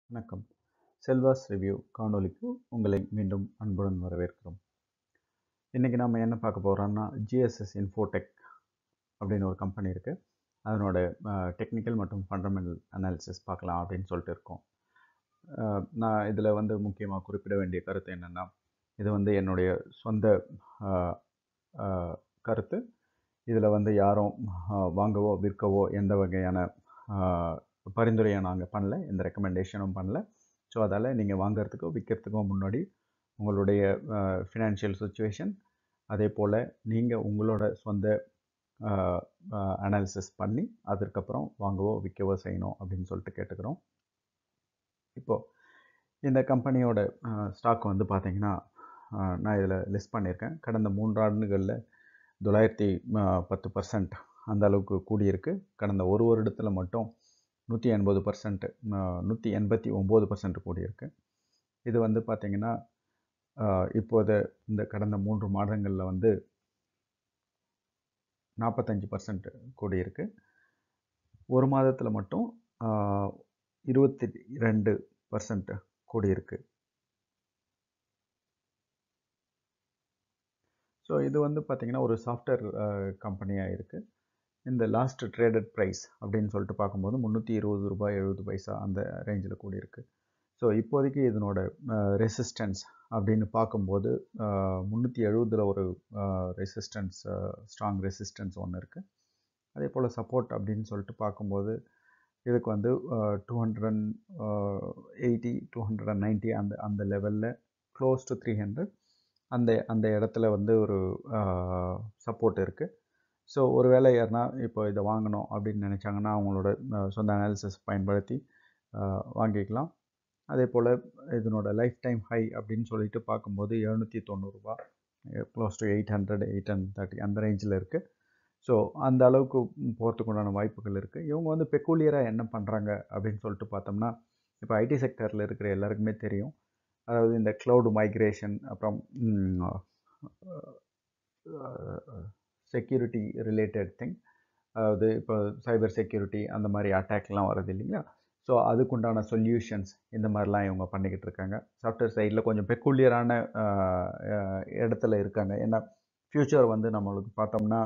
வணக்கம் செல்வாஸ் ரிவ்யூ காணொளிக்கு உங்களை மீண்டும் அன்புடன் வரவேற்கிறோம் இன்றைக்கி நம்ம என்ன பார்க்க போகிறோம்னா ஜிஎஸ்எஸ் இன்ஃபோடெக் அப்படின்னு ஒரு கம்பெனி இருக்குது அதனோட டெக்னிக்கல் மற்றும் ஃபண்டமெண்டல் அனாலிசிஸ் பார்க்கலாம் அப்படின்னு சொல்லிட்டு இருக்கோம் அஹ், நான் இதில் வந்து முக்கியமாக குறிப்பிட வேண்டிய கருத்து என்னென்னா இது வந்து என்னுடைய சொந்த அஹ், அஹ், கருத்து இதில் வந்து யாரும் அஹ், வாங்கவோ விற்கவோ எந்த வகையான அஹ், பரிந்துரையை நாங்கள் பண்ணல எந்த ரெக்கமெண்டேஷனும் பண்ணல ஸோ அதால் நீங்கள் வாங்குறதுக்கோ விற்கிறதுக்கோ முன்னாடி உங்களுடைய ஃபினான்ஷியல் சுச்சுவேஷன் அதே போல் நீங்கள் உங்களோட சொந்த அனாலிசிஸ் பண்ணி அதற்கப்புறம் வாங்கவோ விற்கவோ செய்யணும் அப்படின்னு சொல்லிட்டு கேட்டுக்கிறோம் இப்போது இந்த கம்பெனியோட ஸ்டாக் வந்து பார்த்தீங்கன்னா அஹ், நான் இதில் லிஸ்ட் பண்ணியிருக்கேன் கடந்த மூன்று ஆண்டுகளில் தொள்ளாயிரத்தி அஹ், பத்து பர்சன்ட் அந்த அளவுக்கு கூடியிருக்கு கடந்த ஒரு வருடத்தில் மட்டும் நூற்றி எண்பது பர்சன்ட் நூற்றி எண்பத்தி ஒம்பது பர்சன்ட் கூடியிருக்கு இது வந்து பார்த்திங்கன்னா அஹ், இப்போது இந்த கடந்த மூன்று மாதங்களில் வந்து நாற்பத்தஞ்சு பர்சன்ட் கூடியிருக்கு ஒரு மாதத்தில் மட்டும் அஹ், இருபத்தி ரெண்டு பர்சன்ட் கூடியிருக்கு ஸோ இது வந்து பார்த்திங்கன்னா ஒரு சாஃப்ட்வேர் கம்பெனியாக இருக்குது இந்த லாஸ்ட் ட்ரேடட் ப்ரைஸ் அப்படின்னு சொல்லிட்டு பார்க்கும்போது முந்நூற்றி இருபது ரூபாய் எழுபது பைசா அந்த ரேஞ்சில் கூடியிருக்கு ஸோ இப்போதைக்கு இதனோட ரெசிஸ்டன்ஸ் அப்படின்னு பார்க்கும்போது முந்நூற்றி எழுபதில் ஒரு ரெசிஸ்டன்ஸ் ஸ்ட்ராங் ரெசிஸ்டன்ஸ் ஒன்று இருக்குது அதே போல் சப்போர்ட் அப்படின்னு சொல்லிட்டு பார்க்கும்போது இதுக்கு வந்து two hundred eighty two hundred and ninety அந்த அந்த லெவலில் க்ளோஸ் டு த்ரீ ஹண்ட்ரட் அந்த அந்த இடத்துல வந்து ஒரு சப்போர்ட் இருக்குது ஸோ ஒருவேளை யாருனா இப்போ இதை வாங்கணும் அப்படின்னு நினச்சாங்கன்னா அவங்களோட அஹ், சொந்த அனாலிசிஸ் பயன்படுத்தி அஹ், வாங்கிக்கலாம் அதே போல் இதனோட லைஃப் டைம் ஹை அப்படின்னு சொல்லிட்டு பார்க்கும்போது எழுநூற்றி தொண்ணூறுரூபா close to eight hundred eight hundred thirty அந்த ரேஞ்சில் இருக்குது ஸோ அந்த அளவுக்கு போகிறதுக்கு உண்டான வாய்ப்புகள் இருக்குது இவங்க வந்து பெக்கூலியராக என்ன பண்ணுறாங்க அப்படின்னு சொல்லிட்டு பார்த்தோம்னா இப்போ ஐடி செக்டரில் இருக்கிற எல்லாருக்குமே தெரியும் அதாவது இந்த க்ளவுட் மைக்ரேஷன் அப்புறம் செக்யூரிட்டி ரிலேட்டட் திங் அதாவது இப்போ சைபர் செக்யூரிட்டி அந்த மாதிரி அட்டாக்லாம் வருது இல்லைங்களா ஸோ அதுக்குண்டான சொல்யூஷன்ஸ் இந்த மாதிரிலாம் இவங்க பண்ணிக்கிட்டு இருக்காங்க சாஃப்ட்வேர் சைடில் கொஞ்சம் பெக்குலியரான இடத்துல இருக்காங்க ஏன்னா ஃப்யூச்சர் வந்து நம்மளுக்கு பார்த்தோம்னா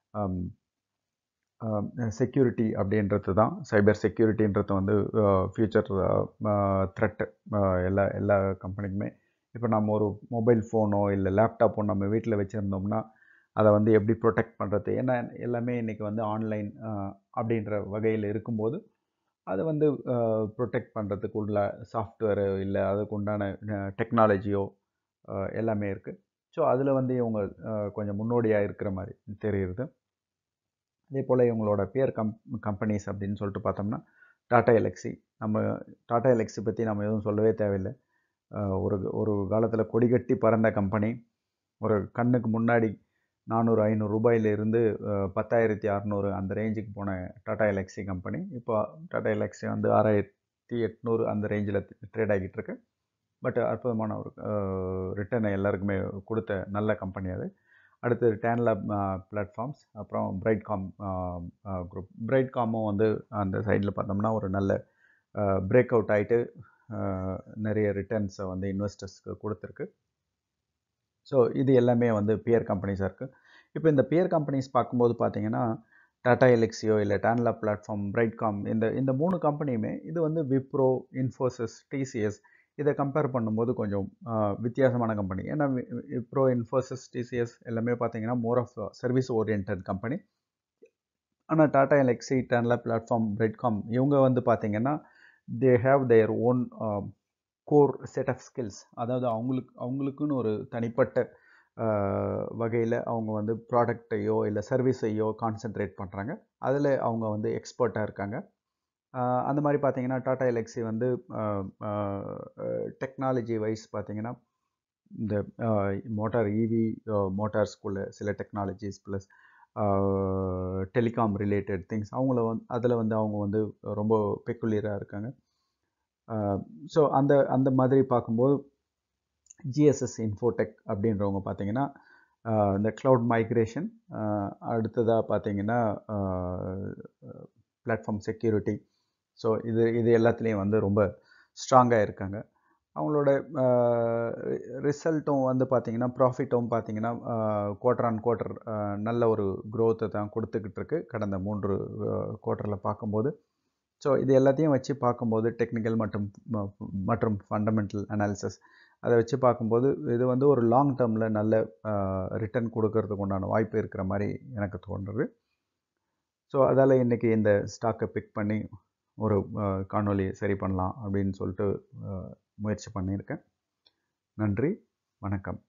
செக்யூரிட்டி அப்படின்றது தான் சைபர் செக்யூரிட்டின்றது வந்து ஃப்யூச்சர் த்ரெட்டு எல்லா எல்லா கம்பெனிக்குமே இப்போ நம்ம ஒரு மொபைல் ஃபோனோ இல்லை லேப்டாப்போ நம்ம வீட்டில் வச்சுருந்தோம்னா அதை வந்து எப்படி ப்ரொடெக்ட் பண்ணுறது ஏன்னா எல்லாமே இன்றைக்கி வந்து ஆன்லைன் அப்படின்ற வகையில் இருக்கும்போது அதை வந்து ப்ரொடெக்ட் பண்ணுறதுக்கு உள்ள சாஃப்ட்வேரு இல்லை அதுக்கு உண்டான டெக்னாலஜியோ எல்லாமே இருக்குது ஸோ அதில் வந்து இவங்க அஹ், கொஞ்சம் முன்னோடியாக இருக்கிற மாதிரி தெரியுது அதே போல் இவங்களோட பேர் கம் கம்பெனிஸ் அப்படின்னு சொல்லிட்டு பார்த்தோம்னா டாடா எலக்ஸி நம்ம டாடா எலக்ஸி பற்றி நம்ம எதுவும் சொல்லவே தேவையில்லை அஹ், ஒரு ஒரு காலத்தில் கொடிகட்டி பறந்த கம்பெனி ஒரு கண்ணுக்கு முன்னாடி நானூறு ஐநூறு ரூபாயிலிருந்து அஹ், பத்தாயிரத்தி அறநூறு அந்த ரேஞ்சுக்கு போன டாடா எலக்ஸி கம்பெனி இப்போ டாடா எலக்ஸி வந்து ஆறாயிரத்தி எட்நூறு அந்த ரேஞ்சில் ட்ரேட் ஆகிட்டு இருக்கு பட் அற்புதமான ஒரு ரிட்டர்னை எல்லாருக்குமே கொடுத்த நல்ல கம்பெனி அது அடுத்து டேன்லேப் பிளாட்ஃபார்ம்ஸ் அப்புறம் பிரைட்காம் குரூப் பிரைட்காமும் வந்து அந்த சைடில் பார்த்தோம்னா ஒரு நல்ல பிரேக் அவுட் ஆகிட்டு நிறைய ரிட்டர்ன்ஸை வந்து இன்வெஸ்டர்ஸ்க்கு கொடுத்துருக்கு ஸோ இது எல்லாமே வந்து பியர் கம்பெனிஸாக இருக்குது இப்போ இந்த பியர் கம்பெனிஸ் பார்க்கும்போது பார்த்தீங்கன்னா டாடா எலெக்ஸியோ இல்லை டேன்லா பிளாட்ஃபார்ம் பிரைட்காம் இந்த இந்த மூணு கம்பெனியுமே இது வந்து விப்ரோ இன்ஃபோசிஸ் டிசிஎஸ் இதை கம்பேர் பண்ணும்போது கொஞ்சம் ஆஹ், வித்தியாசமான கம்பெனி ஏன்னா வி- விப்ரோ இன்ஃபோசிஸ் டிசிஎஸ் எல்லாமே பார்த்தீங்கன்னா more of service orient company ஆனால் டாடா எலெக்ஸி டேன்லா பிளாட்ஃபார்ம் பிரெட்காம் இவங்க வந்து பார்த்தீங்கன்னா they have their own core set of skills அதாவது அவங்களுக்கு அவங்களுக்குன்னு ஒரு தனிப்பட்ட வகையில் அவங்க வந்து ப்ராடக்டையோ இல்லை சர்வீஸையோ கான்சென்ட்ரேட் பண்ணுறாங்க அதில் அவங்க வந்து எக்ஸ்பர்ட்டாக இருக்காங்க ஆஹ் அந்த மாதிரி பார்த்தீங்கன்னா டாடா எலெக்ஸி வந்து டெக்னாலஜி வைஸ் பார்த்தீங்கன்னா இந்த மோட்டார் இவி மோட்டார்ஸ்குள்ள சில technologies plus telecom related things அவங்கள வந்து அதில் வந்து அவங்க வந்து ரொம்ப பெக்குலியராக இருக்காங்க ஸோ அந்த அந்த மாதிரி பார்க்கும்போது ஜிஎஸ்எஸ் இன்ஃபோடெக் அப்படின்றவங்க பார்த்தீங்கன்னா ஆஹ் இந்த க்ளவுட் மைக்ரேஷன் அடுத்ததாக பார்த்தீங்கன்னா பிளாட்ஃபார்ம் செக்யூரிட்டி ஸோ இது இது எல்லாத்துலேயும் வந்து ரொம்ப ஸ்ட்ராங்காக இருக்காங்க அவங்களோட ரிசல்ட்டும் வந்து பார்த்திங்கன்னா ப்ராஃபிட்டும் பார்த்திங்கன்னா குவார்டர் ஆன் குவார்டர் நல்ல ஒரு க்ரோத்தை தான் கொடுத்துக்கிட்டு இருக்கு கடந்த மூன்று குவார்ட்டரில் பார்க்கும்போது ஸோ இது எல்லாத்தையும் வச்சு பார்க்கும்போது டெக்னிக்கல் மற்றும் மற்றும் ஃபண்டமெண்டல் அனாலிசிஸ் அதை வச்சு பார்க்கும்போது இது வந்து ஒரு லாங் டேர்மில் நல்ல ரிட்டர்ன் கொடுக்கறதுக்கு உண்டான வாய்ப்பு இருக்கிற மாதிரி எனக்கு தோன்றுறது ஸோ அதால் இன்றைக்கி இந்த ஸ்டாக்கை பிக் பண்ணி ஒரு காணொலி சரி பண்ணலாம் அப்படின்னு சொல்லிட்டு முயற்சி பண்ணியிருக்கேன் நன்றி வணக்கம்